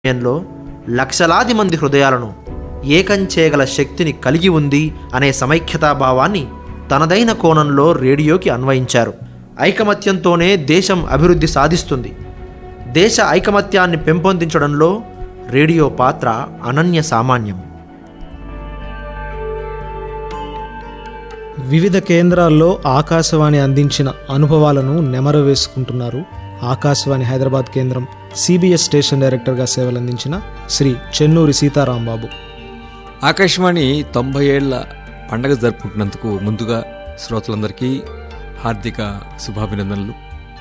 సమయంలో లక్షలాది మంది హృదయాలను ఏకం చేయగల శక్తిని కలిగి ఉంది అనే సమైక్యతాభావాన్ని తనదైన కోణంలో రేడియోకి అన్వయించారు ఐకమత్యంతోనే దేశం అభివృద్ధి సాధిస్తుంది దేశ ఐకమత్యాన్ని పెంపొందించడంలో రేడియో పాత్ర అనన్య సామాన్యం వివిధ కేంద్రాల్లో ఆకాశవాణి అందించిన అనుభవాలను నెమరు వేసుకుంటున్నారు ఆకాశవాణి హైదరాబాద్ కేంద్రం సిబిఎస్ స్టేషన్ డైరెక్టర్గా సేవలందించిన శ్రీ చెన్నూరి సీతారాంబాబు ఆకాశవాణి తొంభై ఏళ్ల పండగ జరుపుకుంటున్నందుకు ముందుగా శ్రోతలందరికీ హార్దిక శుభాభినందనలు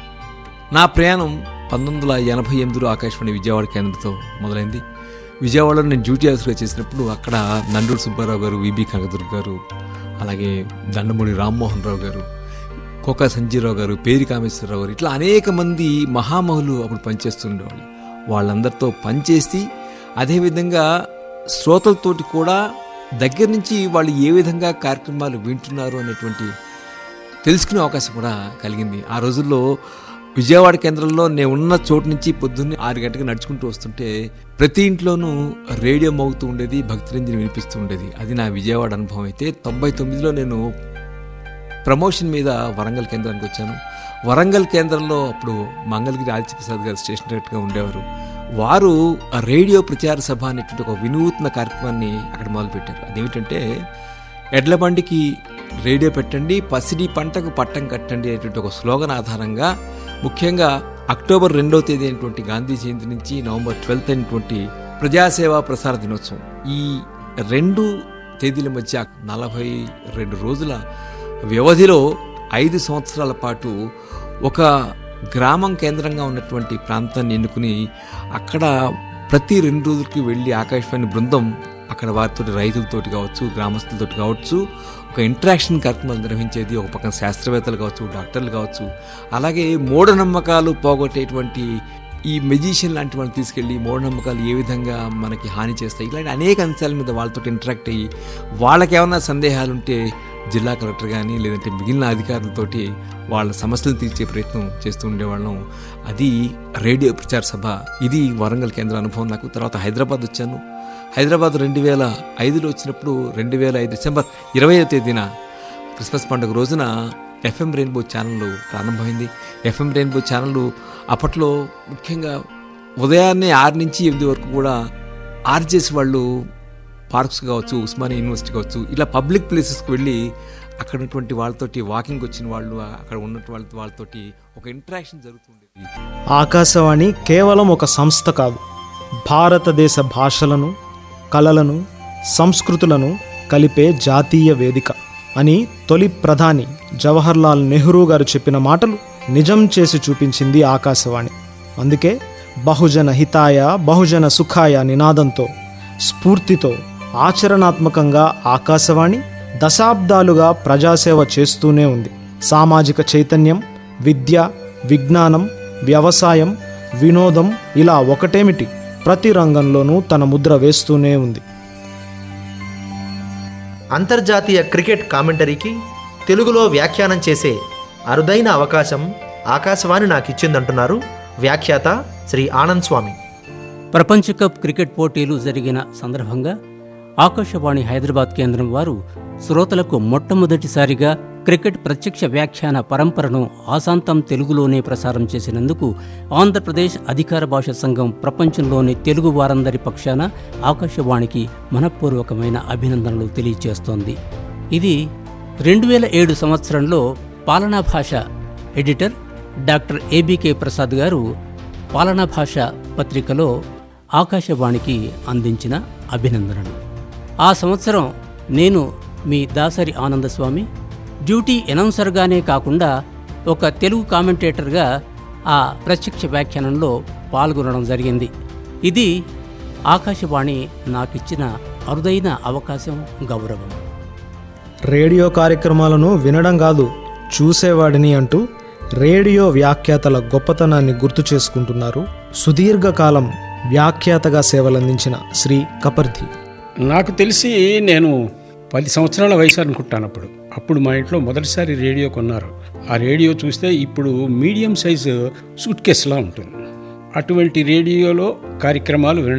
నా ప్రయాణం పంతొమ్మిది వందల ఎనభై ఎనిమిదిలో ఆకాశవాణి విజయవాడ కేంద్రంతో మొదలైంది విజయవాడలో నేను డ్యూటీ ఆఫీసర్గా చేసినప్పుడు అక్కడ నండూరు సుబ్బారావు గారు విబి కనకదుర్గ గారు అలాగే దండమూడి రామ్మోహన్ రావు గారు కోకా సంజీరావు గారు పేరి కామేశ్వరరావు గారు ఇట్లా అనేక మంది మహామహులు అప్పుడు పనిచేస్తుండేవాళ్ళు వాళ్ళందరితో పనిచేసి అదేవిధంగా శ్రోతలతోటి కూడా దగ్గర నుంచి వాళ్ళు ఏ విధంగా కార్యక్రమాలు వింటున్నారు అనేటువంటి తెలుసుకునే అవకాశం కూడా కలిగింది ఆ రోజుల్లో విజయవాడ కేంద్రంలో నేను ఉన్న చోటు నుంచి పొద్దున్నే ఆరు గంటలకు నడుచుకుంటూ వస్తుంటే ప్రతి ఇంట్లోనూ రేడియో మోగుతూ ఉండేది భక్తిరంజని వినిపిస్తూ ఉండేది అది నా విజయవాడ అనుభవం అయితే తొంభై తొమ్మిదిలో నేను ప్రమోషన్ మీద వరంగల్ కేంద్రానికి వచ్చాను వరంగల్ కేంద్రంలో అప్పుడు మంగళగిరి ఆదిత్యప్రసాద్ గారు స్టేషన్ డైరెక్టర్గా ఉండేవారు వారు ఆ రేడియో ప్రచార సభ అనేటువంటి ఒక వినూత్న కార్యక్రమాన్ని అక్కడ మొదలుపెట్టారు అదేమిటంటే ఎడ్ల బండికి రేడియో పెట్టండి పసిడి పంటకు పట్టం కట్టండి అనేటువంటి ఒక స్లోగన్ ఆధారంగా ముఖ్యంగా అక్టోబర్ రెండవ తేదీ అయినటువంటి గాంధీ జయంతి నుంచి నవంబర్ ట్వెల్త్ అయినటువంటి ప్రజాసేవా ప్రసార దినోత్సవం ఈ రెండు తేదీల మధ్య నలభై రెండు రోజుల వ్యవధిలో ఐదు సంవత్సరాల పాటు ఒక గ్రామం కేంద్రంగా ఉన్నటువంటి ప్రాంతాన్ని ఎన్నుకుని అక్కడ ప్రతి రెండు రోజులకి వెళ్ళి ఆకాశవాణి బృందం అక్కడ వారితో రైతులతోటి కావచ్చు గ్రామస్తులతోటి కావచ్చు ఒక ఇంటరాక్షన్ కార్యక్రమాలు నిర్వహించేది ఒక పక్కన శాస్త్రవేత్తలు కావచ్చు డాక్టర్లు కావచ్చు అలాగే మూఢనమ్మకాలు పోగొట్టేటువంటి ఈ మెజిషియన్ లాంటి వాళ్ళని తీసుకెళ్ళి మూఢనమ్మకాలు ఏ విధంగా మనకి హాని చేస్తాయి ఇలాంటి అనేక అంశాల మీద వాళ్ళతో ఇంటరాక్ట్ అయ్యి వాళ్ళకి ఏమైనా సందేహాలు ఉంటే జిల్లా కలెక్టర్ కానీ లేదంటే మిగిలిన అధికారులతోటి వాళ్ళ సమస్యలు తీర్చే ప్రయత్నం చేస్తూ ఉండేవాళ్ళం అది రేడియో ప్రచార సభ ఇది వరంగల్ కేంద్ర అనుభవం నాకు తర్వాత హైదరాబాద్ వచ్చాను హైదరాబాద్ రెండు వేల ఐదులో వచ్చినప్పుడు రెండు వేల ఐదు డిసెంబర్ ఇరవై తేదీన క్రిస్మస్ పండుగ రోజున ఎఫ్ఎం రెయిన్బో ఛానల్ ప్రారంభమైంది ఎఫ్ఎం రెయిన్బో ఛానల్ అప్పట్లో ముఖ్యంగా ఉదయాన్నే ఆరు నుంచి ఎనిమిది వరకు కూడా ఆర్జేసి వాళ్ళు పార్క్స్ కావచ్చు ఉస్మానియా యూనివర్సిటీ కావచ్చు ఇలా పబ్లిక్ ప్లేసెస్కి వెళ్ళి అక్కడ ఉన్నటువంటి వాళ్ళతోటి వాకింగ్ వచ్చిన వాళ్ళు అక్కడ ఉన్నటువంటి వాళ్ళ వాళ్ళతోటి ఒక ఇంటరాక్షన్ జరుగుతుండేది ఆకాశవాణి కేవలం ఒక సంస్థ కాదు భారతదేశ భాషలను కళలను సంస్కృతులను కలిపే జాతీయ వేదిక అని తొలి ప్రధాని జవహర్లాల్ నెహ్రూ గారు చెప్పిన మాటలు నిజం చేసి చూపించింది ఆకాశవాణి అందుకే బహుజన హితాయ బహుజన సుఖాయ నినాదంతో స్ఫూర్తితో ఆచరణాత్మకంగా ఆకాశవాణి దశాబ్దాలుగా ప్రజాసేవ చేస్తూనే ఉంది సామాజిక చైతన్యం విద్య విజ్ఞానం వ్యవసాయం వినోదం ఇలా ఒకటేమిటి ప్రతి రంగంలోనూ తన ముద్ర వేస్తూనే ఉంది అంతర్జాతీయ క్రికెట్ కామెంటరీకి తెలుగులో వ్యాఖ్యానం చేసే అరుదైన అవకాశం ఆకాశవాణి నాకు ఇచ్చిందంటున్నారు వ్యాఖ్యాత శ్రీ ఆనంద్ స్వామి ప్రపంచ కప్ క్రికెట్ పోటీలు జరిగిన సందర్భంగా ఆకాశవాణి హైదరాబాద్ కేంద్రం వారు శ్రోతలకు మొట్టమొదటిసారిగా క్రికెట్ ప్రత్యక్ష వ్యాఖ్యాన పరంపరను ఆశాంతం తెలుగులోనే ప్రసారం చేసినందుకు ఆంధ్రప్రదేశ్ అధికార భాష సంఘం ప్రపంచంలోని తెలుగు వారందరి పక్షాన ఆకాశవాణికి మనపూర్వకమైన అభినందనలు తెలియజేస్తోంది ఇది రెండు వేల ఏడు సంవత్సరంలో పాలనా భాష ఎడిటర్ డాక్టర్ ఏబికే ప్రసాద్ గారు పాలనా భాష పత్రికలో ఆకాశవాణికి అందించిన అభినందనలు ఆ సంవత్సరం నేను మీ దాసరి ఆనందస్వామి డ్యూటీ అనౌన్సర్గానే కాకుండా ఒక తెలుగు కామెంటేటర్గా ఆ ప్రత్యక్ష వ్యాఖ్యానంలో పాల్గొనడం జరిగింది ఇది ఆకాశవాణి నాకిచ్చిన అరుదైన అవకాశం గౌరవం రేడియో కార్యక్రమాలను వినడం కాదు చూసేవాడిని అంటూ రేడియో వ్యాఖ్యాతల గొప్పతనాన్ని గుర్తు చేసుకుంటున్నారు సుదీర్ఘకాలం వ్యాఖ్యాతగా సేవలందించిన శ్రీ కపర్ధి నాకు తెలిసి నేను పది సంవత్సరాల వయసు అనుకుంటాను అప్పుడు అప్పుడు మా ఇంట్లో మొదటిసారి రేడియో కొన్నారు ఆ రేడియో చూస్తే ఇప్పుడు మీడియం సైజు సూట్ కేసులా ఉంటుంది అటువంటి రేడియోలో కార్యక్రమాలు వినడం